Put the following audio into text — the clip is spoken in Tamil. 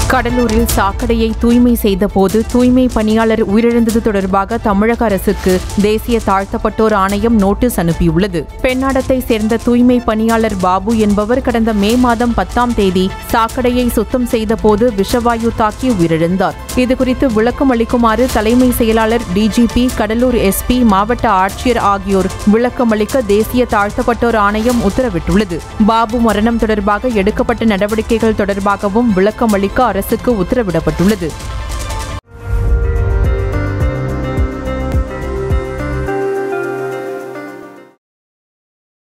கடலூரில் சாக்கடையை தூய்மை செய்தபோது தூய்மை பணியாளர் உயிரிழந்தது தொடர்பாக தமிழக அரசுக்கு தேசிய தாழ்த்தப்பட்டோர் ஆணையம் நோட்டீஸ் அனுப்பியுள்ளது பெண்ணாடத்தை சேர்ந்த தூய்மை பணியாளர் பாபு என்பவர் கடந்த மே மாதம் பத்தாம் தேதி சாக்கடையை சுத்தம் செய்தபோது விஷவாயு தாக்கி உயிரிழந்தார் இதுகுறித்து விளக்கம் அளிக்குமாறு தலைமை செயலாளர் டிஜிபி கடலூர் எஸ்பி மாவட்ட ஆட்சியர் ஆகியோர் விளக்கம் அளிக்க தேசிய தாழ்த்தப்பட்டோர் ஆணையம் உத்தரவிட்டுள்ளது பாபு மரணம் தொடர்பாக எடுக்கப்பட்ட நடவடிக்கைகள் தொடர்பாகவும் விளக்கம் அளிக்க அரசுக்கு உத்தரவிடப்பட்டுள்ளது